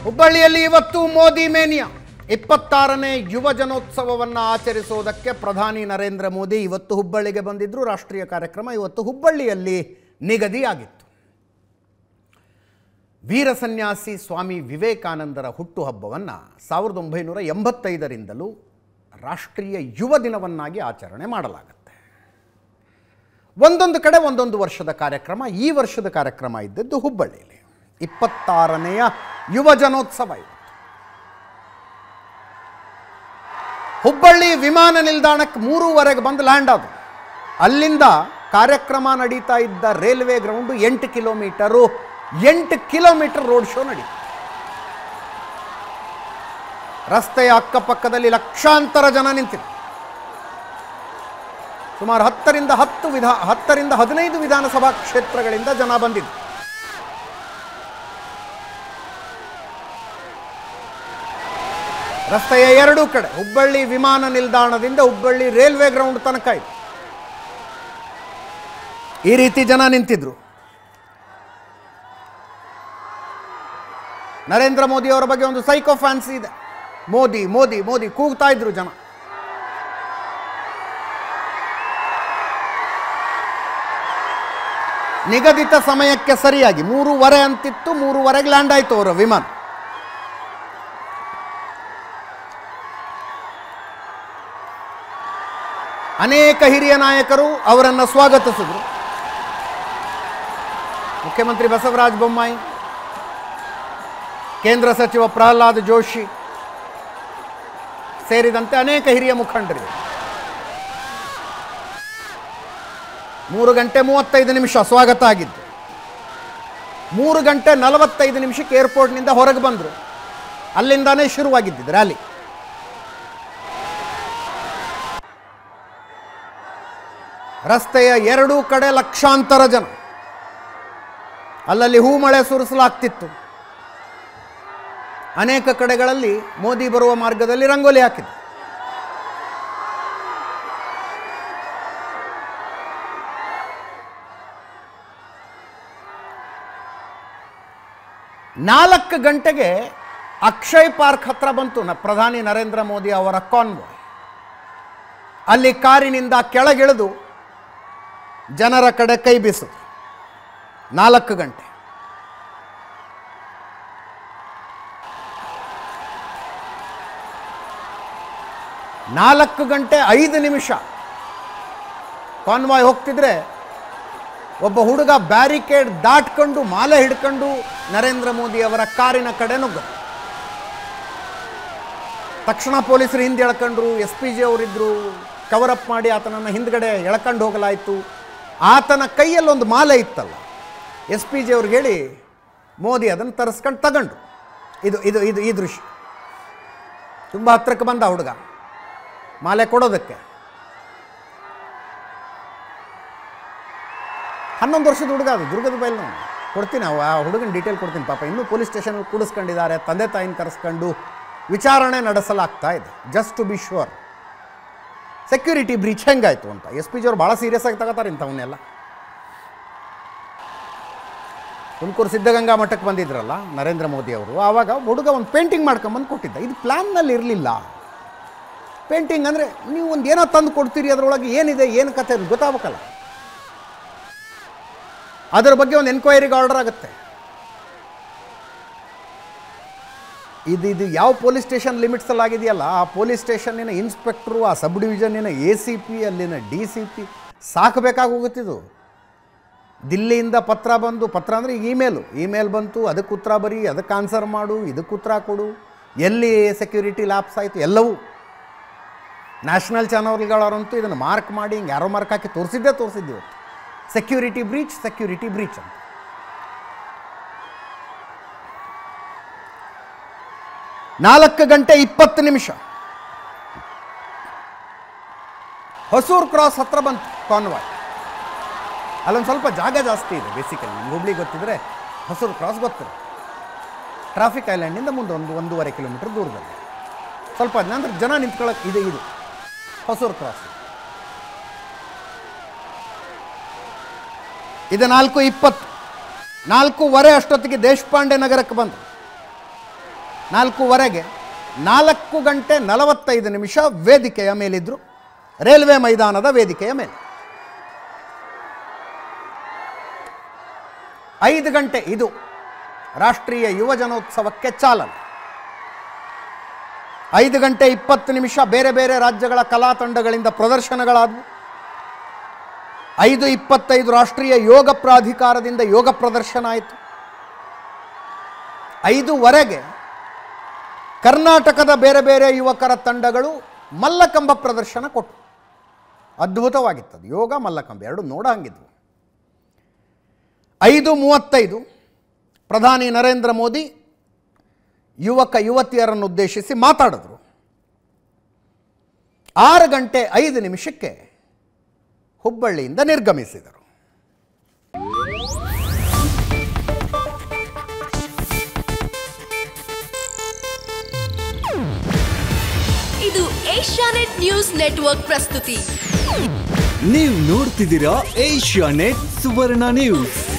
ಹುಬ್ಬಳ್ಳಿಯಲ್ಲಿ ಇವತ್ತು ಮೋದಿ ಮೇನಿಯಾ ಇಪ್ಪತ್ತಾರನೇ ಯುವ ಜನೋತ್ಸವವನ್ನು ಆಚರಿಸುವುದಕ್ಕೆ ಪ್ರಧಾನಿ ನರೇಂದ್ರ ಮೋದಿ ಇವತ್ತು ಹುಬ್ಬಳ್ಳಿಗೆ ಬಂದಿದ್ದರು ರಾಷ್ಟ್ರೀಯ ಕಾರ್ಯಕ್ರಮ ಇವತ್ತು ಹುಬ್ಬಳ್ಳಿಯಲ್ಲಿ ನಿಗದಿಯಾಗಿತ್ತು ವೀರ ಸನ್ಯಾಸಿ ಸ್ವಾಮಿ ವಿವೇಕಾನಂದರ ಹುಟ್ಟುಹಬ್ಬವನ್ನು ಸಾವಿರದ ಒಂಬೈನೂರ ಎಂಬತ್ತೈದರಿಂದಲೂ ರಾಷ್ಟ್ರೀಯ ಯುವ ದಿನವನ್ನಾಗಿ ಆಚರಣೆ ಮಾಡಲಾಗುತ್ತೆ ಒಂದೊಂದು ಕಡೆ ಒಂದೊಂದು ವರ್ಷದ ಕಾರ್ಯಕ್ರಮ ಈ ವರ್ಷದ ಕಾರ್ಯಕ್ರಮ ಇದ್ದದ್ದು ಹುಬ್ಬಳ್ಳಿಯಲ್ಲಿ ಇಪ್ಪತ್ತಾರನೆಯ ಯುವ ಜನೋತ್ಸವ ಇದು ಹುಬ್ಬಳ್ಳಿ ವಿಮಾನ ನಿಲ್ದಾಣಕ್ಕೆ ಮೂರುವರೆಗೆ ಬಂದು ಲ್ಯಾಂಡ್ ಆದವು ಅಲ್ಲಿಂದ ಕಾರ್ಯಕ್ರಮ ನಡೀತಾ ಇದ್ದ ರೈಲ್ವೆ ಗ್ರೌಂಡು ಎಂಟು ಕಿಲೋಮೀಟರು ಎಂಟು ಕಿಲೋಮೀಟರ್ ರೋಡ್ ಶೋ ನಡೀತು ರಸ್ತೆಯ ಅಕ್ಕಪಕ್ಕದಲ್ಲಿ ಲಕ್ಷಾಂತರ ಜನ ನಿಂತಿದ್ರು ಸುಮಾರು ಹತ್ತರಿಂದ ಹತ್ತು ವಿಧಾ ಹತ್ತರಿಂದ ಹದಿನೈದು ವಿಧಾನಸಭಾ ಕ್ಷೇತ್ರಗಳಿಂದ ಜನ ಬಂದಿದ್ರು ರಸ್ತೆಯ ಎರಡೂ ಕಡೆ ಹುಬ್ಬಳ್ಳಿ ವಿಮಾನ ನಿಲ್ದಾಣದಿಂದ ಹುಬ್ಬಳ್ಳಿ ರೈಲ್ವೆ ಗ್ರೌಂಡ್ ತನಕ ಇತ್ತು ಈ ರೀತಿ ಜನ ನಿಂತಿದ್ರು ನರೇಂದ್ರ ಮೋದಿ ಅವರ ಬಗ್ಗೆ ಒಂದು ಸೈಕೋ ಫ್ಯಾನ್ಸಿ ಇದೆ ಮೋದಿ ಮೋದಿ ಮೋದಿ ಕೂಗ್ತಾ ಇದ್ರು ಜನ ನಿಗದಿತ ಸಮಯಕ್ಕೆ ಸರಿಯಾಗಿ ಮೂರುವರೆ ಅಂತಿತ್ತು ಮೂರುವರೆಗೆ ಲ್ಯಾಂಡ್ ಆಯಿತು ಅವರ ವಿಮಾನ ಅನೇಕ ಹಿರಿಯ ನಾಯಕರು ಅವರನ್ನು ಸ್ವಾಗತಿಸಿದರು ಮುಖ್ಯಮಂತ್ರಿ ಬಸವರಾಜ ಬೊಮ್ಮಾಯಿ ಕೇಂದ್ರ ಸಚಿವ ಪ್ರಹ್ಲಾದ್ ಜೋಶಿ ಸೇರಿದಂತೆ ಅನೇಕ ಹಿರಿಯ ಮುಖಂಡರು ಮೂರು ಗಂಟೆ ಮೂವತ್ತೈದು ನಿಮಿಷ ಸ್ವಾಗತ ಆಗಿದ್ದು ಮೂರು ಗಂಟೆ ನಲವತ್ತೈದು ನಿಮಿಷಕ್ಕೆ ಏರ್ಪೋರ್ಟ್ನಿಂದ ಹೊರಗೆ ಬಂದರು ಅಲ್ಲಿಂದಾನೇ ಶುರುವಾಗಿದ್ದು ರ್ಯಾಲಿ ರಸ್ತೆಯ ಎರಡೂ ಕಡೆ ಲಕ್ಷಾಂತರ ಜನ ಅಲ್ಲಲ್ಲಿ ಹೂ ಮಳೆ ಸುರಿಸಲಾಗ್ತಿತ್ತು ಅನೇಕ ಕಡೆಗಳಲ್ಲಿ ಮೋದಿ ಬರುವ ಮಾರ್ಗದಲ್ಲಿ ರಂಗೋಲಿ ಹಾಕಿದ್ರು ನಾಲ್ಕು ಗಂಟೆಗೆ ಅಕ್ಷಯ್ ಪಾರ್ಕ್ ಹತ್ರ ಬಂತು ನ ಪ್ರಧಾನಿ ನರೇಂದ್ರ ಮೋದಿ ಅವರ ಕಾನ್ವಾಯ್ ಅಲ್ಲಿ ಕಾರಿನಿಂದ ಕೆಳಗಿಳಿದು ಜನರ ಕಡೆ ಕೈ ಬೀಸಿದ್ರು ನಾಲ್ಕು ಗಂಟೆ ನಾಲ್ಕು ಗಂಟೆ ಐದು ನಿಮಿಷ ಕಾನ್ವಾಯ್ ಹೋಗ್ತಿದ್ರೆ ಒಬ್ಬ ಹುಡುಗ ಬ್ಯಾರಿಕೇಡ್ ದಾಟ್ಕೊಂಡು ಮಾಲೆ ಹಿಡ್ಕೊಂಡು ನರೇಂದ್ರ ಮೋದಿ ಅವರ ಕಾರಿನ ಕಡೆ ನುಗ್ಗ ತಕ್ಷಣ ಪೊಲೀಸರು ಹಿಂದೆ ಎಳ್ಕೊಂಡ್ರು ಎಸ್ ಪಿ ಜಿ ಅವರಿದ್ದರು ಕವರಪ್ ಮಾಡಿ ಆತನನ್ನು ಹಿಂದ್ಗಡೆ ಎಳ್ಕೊಂಡು ಹೋಗಲಾಯಿತು ಆತನ ಕೈಯಲ್ಲೊಂದು ಮಾಲೆ ಇತ್ತಲ್ಲ ಎಸ್ ಪಿ ಜಿ ಅವ್ರಿಗೆ ಹೇಳಿ ಮೋದಿ ಅದನ್ನು ತರಿಸ್ಕೊಂಡು ತಗೊಂಡು ಇದು ಇದು ಇದು ಈ ದೃಶ್ಯ ತುಂಬ ಹತ್ರಕ್ಕೆ ಬಂದ ಹುಡುಗ ಮಾಲೆ ಕೊಡೋದಕ್ಕೆ ಹನ್ನೊಂದು ವರ್ಷದ ಹುಡುಗ ಅದು ದುರ್ಗದ ಬೈಲ್ ಕೊಡ್ತೀನಿ ಅವ ಆ ಹುಡುಗನ ಡೀಟೇಲ್ ಕೊಡ್ತೀನಿ ಪಾಪ ಇನ್ನೂ ಪೊಲೀಸ್ ಸ್ಟೇಷನ್ ಕೂಡಿಸ್ಕೊಂಡಿದ್ದಾರೆ ತಂದೆ ತಾಯಿನ ಕರೆಸ್ಕೊಂಡು ವಿಚಾರಣೆ ನಡೆಸಲಾಗ್ತಾ ಇದೆ just to be sure security breach ಹೆಂಗಾಯ್ತು ಅಂತ ಎಸ್ ಪಿ ಜಿಯವ್ರು ಭಾಳ ಸೀರಿಯಸ್ ಆಗಿ ತಗೋತಾರೆ ಇಂಥವನ್ನೆಲ್ಲ ತುಮಕೂರು ಸಿದ್ಧಗಂಗಾ ಮಠಕ್ಕೆ ಬಂದಿದ್ರಲ್ಲ ನರೇಂದ್ರ ಮೋದಿ ಅವರು ಆವಾಗ ಹುಡುಗ ಒಂದು ಪೇಂಟಿಂಗ್ ಮಾಡ್ಕೊಂಬಂದು ಕೊಟ್ಟಿದ್ದ ಇದು ಪ್ಲ್ಯಾನ್ನಲ್ಲಿ ಇರಲಿಲ್ಲ ಪೇಂಟಿಂಗ್ ಅಂದರೆ ನೀವು ಒಂದು ಏನೋ ತಂದು ಕೊಡ್ತೀರಿ ಅದರೊಳಗೆ ಏನಿದೆ ಏನು ಕಥೆ ಅದು ಗೊತ್ತಾಗಬೇಕಲ್ಲ ಅದರ ಬಗ್ಗೆ ಒಂದು ಎನ್ಕ್ವೈರಿಗೆ ಆರ್ಡರ್ ಆಗುತ್ತೆ ಇದು ಇದು ಯಾವ ಪೊಲೀಸ್ ಸ್ಟೇಷನ್ ಲಿಮಿಟ್ಸಲ್ಲಿ ಆಗಿದೆಯಲ್ಲ ಆ ಪೊಲೀಸ್ ಸ್ಟೇಷನ್ನಿನ ಇನ್ಸ್ಪೆಕ್ಟ್ರು ಆ ಸಬ್ ಡಿವಿಷನ್ನಿನ ಎ ಸಿ ಪಿ ಅಲ್ಲಿನ ಡಿ ಸಿ ಪಿ ಸಾಕಬೇಕಾಗಿ ಹೋಗುತ್ತಿದ್ದು ದಿಲ್ಲಿಯಿಂದ ಪತ್ರ ಬಂದು ಪತ್ರ ಅಂದರೆ ಈಗ ಇಮೇಲು ಇಮೇಲ್ ಬಂತು ಅದಕ್ಕೆ ಉತ್ತರ ಬರಿ ಅದಕ್ಕೆ ಆನ್ಸರ್ ಮಾಡು ಇದಕ್ಕೆ ಉತ್ತರ ಕೊಡು ಎಲ್ಲಿ ಸೆಕ್ಯೂರಿಟಿ ಲ್ಯಾಪ್ಸ್ ಆಯಿತು ಎಲ್ಲವೂ ನ್ಯಾಷನಲ್ ಚಾನಲ್ಗಳವರಂತೂ ಇದನ್ನು ಮಾರ್ಕ್ ಮಾಡಿ ಹಿಂಗೆ ಯಾರೋ ಮಾರ್ಕ್ ಹಾಕಿ ತೋರಿಸಿದ್ದೇ ತೋರಿಸಿದ್ದೀವಿ ಸೆಕ್ಯೂರಿಟಿ ಬ್ರೀಚ್ ಸೆಕ್ಯೂರಿಟಿ ಬ್ರೀಚ್ ಅಂತ ನಾಲ್ಕು ಗಂಟೆ ಇಪ್ಪತ್ತು ನಿಮಿಷ ಹೊಸೂರು ಕ್ರಾಸ್ ಹತ್ರ ಬಂತು ಕಾನ್ವಾಯ್ ಅಲ್ಲೊಂದು ಸ್ವಲ್ಪ ಜಾಗ ಜಾಸ್ತಿ ಇದೆ ಬೇಸಿಕಲಿ ನಿಮ್ಗೆ ಹುಬ್ಳಿ ಗೊತ್ತಿದ್ರೆ ಹೊಸೂರು ಕ್ರಾಸ್ ಗೊತ್ತಿದೆ ಟ್ರಾಫಿಕ್ ಐಲ್ಯಾಂಡಿಂದ ಮುಂದೆ ಒಂದು ಒಂದೂವರೆ ಕಿಲೋಮೀಟರ್ ದೂರದಲ್ಲಿ ಸ್ವಲ್ಪ ಅಂದ್ರೆ ಜನ ನಿಂತ್ಕೊಳ್ಳೋಕೆ ಇದೆ ಇದು ಹೊಸೂರು ಕ್ರಾಸ್ ಇದು ನಾಲ್ಕು ಇಪ್ಪತ್ತು ನಾಲ್ಕೂವರೆ ಅಷ್ಟೊತ್ತಿಗೆ ದೇಶಪಾಂಡೆ ನಗರಕ್ಕೆ ಬಂತು ನಾಲ್ಕೂವರೆಗೆ ನಾಲ್ಕು ಗಂಟೆ ನಲವತ್ತೈದು ನಿಮಿಷ ವೇದಿಕೆಯ ಮೇಲಿದ್ದರು ರೈಲ್ವೆ ಮೈದಾನದ ವೇದಿಕೆಯ ಮೇಲೆ ಐದು ಗಂಟೆ ಇದು ರಾಷ್ಟ್ರೀಯ ಯುವಜನೋತ್ಸವಕ್ಕೆ ಚಾಲನೆ ಐದು ಗಂಟೆ ಇಪ್ಪತ್ತು ನಿಮಿಷ ಬೇರೆ ಬೇರೆ ರಾಜ್ಯಗಳ ಕಲಾ ತಂಡಗಳಿಂದ ಪ್ರದರ್ಶನಗಳಾದವು ಐದು ಇಪ್ಪತ್ತೈದು ರಾಷ್ಟ್ರೀಯ ಯೋಗ ಪ್ರಾಧಿಕಾರದಿಂದ ಯೋಗ ಪ್ರದರ್ಶನ ಆಯಿತು ಐದುವರೆಗೆ ಕರ್ನಾಟಕದ ಬೇರೆ ಬೇರೆ ಯುವಕರ ತಂಡಗಳು ಮಲ್ಲಕಂಬ ಪ್ರದರ್ಶನ ಕೊಟ್ಟು ಅದ್ಭುತವಾಗಿತ್ತದು ಯೋಗ ಮಲ್ಲಕಂಬ ಎರಡು ನೋಡಂಗಿದ್ವು ಐದು ಮೂವತ್ತೈದು ಪ್ರಧಾನಿ ನರೇಂದ್ರ ಮೋದಿ ಯುವಕ ಯುವತಿಯರನ್ನು ಉದ್ದೇಶಿಸಿ ಮಾತಾಡಿದ್ರು ಆರು ಗಂಟೆ ಐದು ನಿಮಿಷಕ್ಕೆ ಹುಬ್ಬಳ್ಳಿಯಿಂದ ನಿರ್ಗಮಿಸಿದರು ಇದು ಏಷ್ಯಾನೆಟ್ ನ್ಯೂಸ್ ನೆಟ್ವರ್ಕ್ ಪ್ರಸ್ತುತಿ ನೀವು ನೋಡ್ತಿದ್ದೀರಾ ಏಷ್ಯಾ ನೆಟ್ ಸುವರ್ಣ ನ್ಯೂಸ್